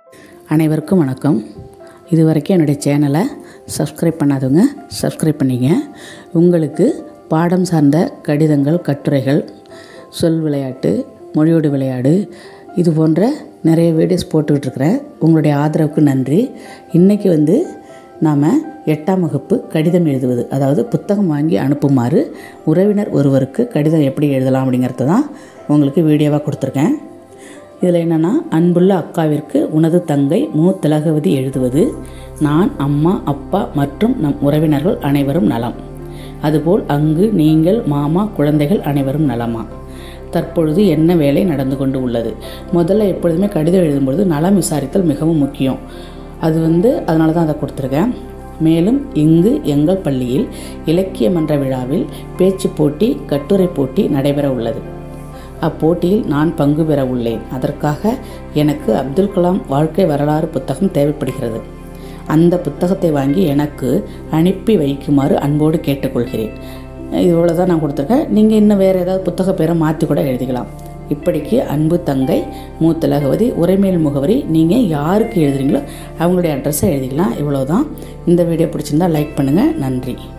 அனைவருக்கும் வணக்கம் இது வரைக்கும் என்னுடைய சேனலை சப்ஸ்கிரைப் பண்ணாதவங்க சப்ஸ்கிரைப் பண்ணிங்க உங்களுக்கு பாடம் சார்ந்த கடிதங்கள் கட்டுரைகள் சொல் விளையாட்டு மொழியோடு விளையாடு இது போன்ற நிறைய வீடியோஸ் போட்டுக்கிட்டு இருக்கிறேன் உங்களுடைய ஆதரவுக்கு நன்றி இன்றைக்கி வந்து நாம் எட்டாம் வகுப்பு கடிதம் எழுதுவது அதாவது புத்தகம் வாங்கி அனுப்புமாறு உறவினர் ஒருவருக்கு கடிதம் எப்படி எழுதலாம் அப்படிங்கிறது தான் உங்களுக்கு வீடியோவாக கொடுத்துருக்கேன் இதில் என்னென்னா அன்புள்ள அக்காவிற்கு உனது தங்கை மு திலகவதி எழுதுவது நான் அம்மா அப்பா மற்றும் நம் உறவினர்கள் அனைவரும் நலம் அதுபோல் அங்கு நீங்கள் மாமா குழந்தைகள் அனைவரும் நலமா தற்பொழுது என்ன வேலை நடந்து கொண்டு உள்ளது முதல்ல எப்பொழுதுமே கடிதம் எழுதும்பொழுது நலம் விசாரித்தல் மிகவும் முக்கியம் அது வந்து அதனால தான் அதை கொடுத்துருக்கேன் மேலும் இங்கு எங்கள் பள்ளியில் இலக்கிய மன்ற விழாவில் பேச்சு போட்டி கட்டுரை போட்டி நடைபெற உள்ளது அப்போட்டியில் நான் பங்கு பெற உள்ளேன் அதற்காக எனக்கு அப்துல் கலாம் வாழ்க்கை வரலாறு புத்தகம் தேவைப்படுகிறது அந்த புத்தகத்தை வாங்கி எனக்கு அனுப்பி வைக்குமாறு அன்போடு கேட்டுக்கொள்கிறேன் இவ்வளோ தான் நான் கொடுத்துருக்கேன் நீங்கள் இன்னும் வேறு ஏதாவது புத்தக பேரை மாற்றி கூட எழுதிக்கலாம் இப்படிக்கு அன்பு தங்கை மூத்தலகவதி உரைமேல் முகவரி நீங்கள் யாருக்கு எழுதுறீங்களோ அவங்களுடைய அட்ரஸை எழுதிக்கலாம் இவ்வளோ தான் இந்த வீடியோ பிடிச்சிருந்தா லைக் பண்ணுங்கள் நன்றி